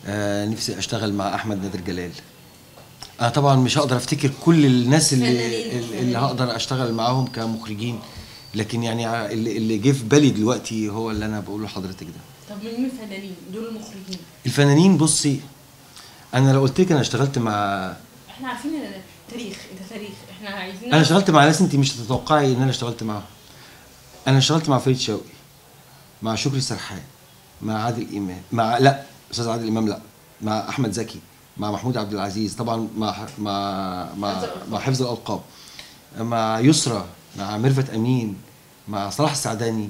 آه نفسي اشتغل مع احمد نادر جلال انا طبعا مش هقدر افتكر كل الناس اللي فنانين. اللي هقدر اشتغل معاهم كمخرجين لكن يعني ع- اللي اللي جه في بالي دلوقتي هو اللي انا بقوله لحضرتك ده طب من مين الفنانين دول المخرجين الفنانين بصي انا لو قلت لك انا اشتغلت مع احنا عارفين ان تاريخ انت تاريخ احنا عايزين انا اشتغلت مع ناس انت مش تتوقعي ان انا اشتغلت معاهم انا اشتغلت مع فريد شوقي مع شكري سرحان مع عادل امام مع لا استاذ عادل امام لا مع احمد زكي مع محمود عبد العزيز طبعا مع مع مع, حفظ الألقاب. مع حفظ الالقاب مع يسرى مع ميرفت امين مع صلاح السعداني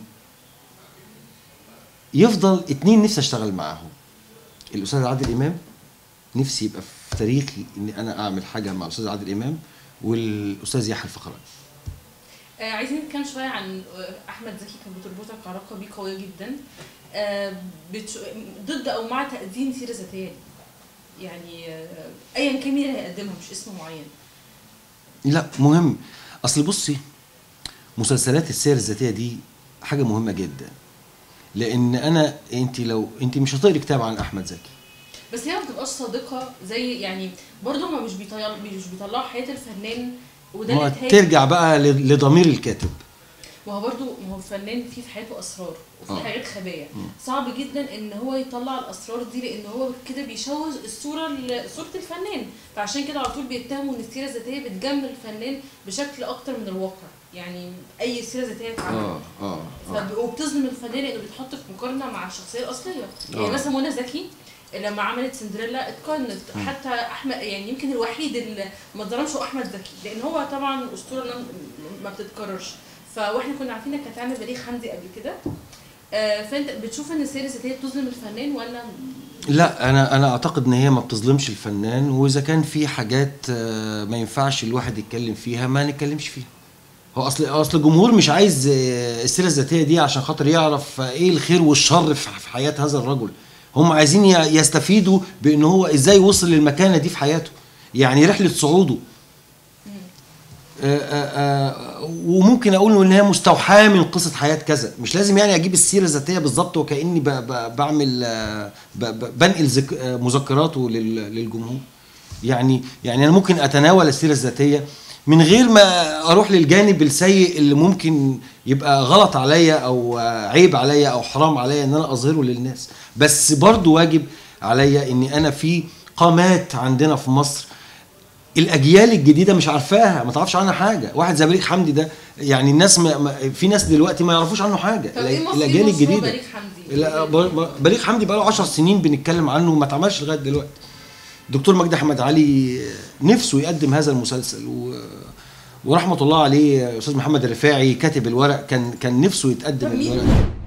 يفضل اتنين نفسي اشتغل معاهم الاستاذ عادل امام نفسي يبقى في تاريخي ان انا اعمل حاجه مع الاستاذ عادل امام والاستاذ يحيى الفخراني آه عايزين نتكلم شويه عن آه، احمد زكي كان بتربطك علاقه بيه قويه جدا آه بتش... ضد او مع تقديم سيره ذاتيه ليه؟ يعني آه ايا كان مين اللي هيقدمها مش اسم معين لا مهم اصل بصي مسلسلات السير الذاتيه دي حاجه مهمه جدا لان انا انت لو انت مش هتقري كتاب عن احمد زكي بس هي ما بتبقاش صادقه زي يعني برضه هما مش بيطلعوا مش بيطلعوا حياه الفنان وده ما اللي اتهاجم. ترجع بقى ل- لضمير الكاتب ما هو برضه ما هو الفنان فيه في حياته اسرار وفي آه. حاجات خبايا صعب جدا ان هو يطلع الاسرار دي لان هو كده بيشوه الصوره ل- صوره الفنان فعشان كده على طول بيتهموا ان السيره الذاتيه بتجمل الفنان بشكل اكتر من الواقع يعني اي سيره ذاتيه تتعمل اه اه فب- وبتظلم الفنان لانه بيتحط في مقارنه مع الشخصيه الاصليه يعني آه. مثلا منى زكي لما عملت سندريلا اتقنت حتى احمد يعني يمكن الوحيد اللي ما اتظلمش هو احمد زكي لان هو طبعا اسطوره لم- ما بتتكررش فاحنا كنا عارفين انك هتعمل بليغ حمدي قبل كده آه، فانت بتشوف ان السيره الذاتيه بتظلم الفنان ولا لا انا انا اعتقد ان هي ما بتظلمش الفنان واذا كان في حاجات آه، ما ينفعش الواحد يتكلم فيها ما نتكلمش فيها هو اصل اصل الجمهور مش عايز آه، السيره الذاتيه دي عشان خاطر يعرف آه، ايه الخير والشر في في حياه هذا الرجل هم عايزين ي- يستفيدوا بان هو ازاي وصل للمكانه دي في حياته يعني رحله صعوده آه، آه، آه، وممكن اقول ان هي مستوحاه من قصه حياه كذا مش لازم يعني اجيب السيره الذاتيه بالظبط وكاني ب- ب- بعمل آه، ب- ب- بنقل ذك- آه، مذكراته لل- للجمهور يعني يعني انا ممكن اتناول السيره الذاتيه من غير ما اروح للجانب السيء اللي ممكن يبقى غلط عليا او آه، عيب عليا او حرام عليا ان انا اظهره للناس بس برضو واجب عليا اني انا في قامات عندنا في مصر الاجيال الجديده مش عارفاها ما تعرفش عنها حاجه واحد زي بليغ حمدي ده يعني الناس ما ما في ناس دلوقتي ما يعرفوش عنه حاجه طب ايه مصر الاجيال ايه مشروع الجديده بليغ حمدي لا ب- ب- بليغ حمدي بقى له 10 سنين بنتكلم عنه وما اتعملش لغايه دلوقتي دكتور مجدي احمد علي نفسه يقدم هذا المسلسل و... ورحمه الله عليه استاذ محمد الرفاعي كاتب الورق كان كان نفسه يتقدم طب مين الورق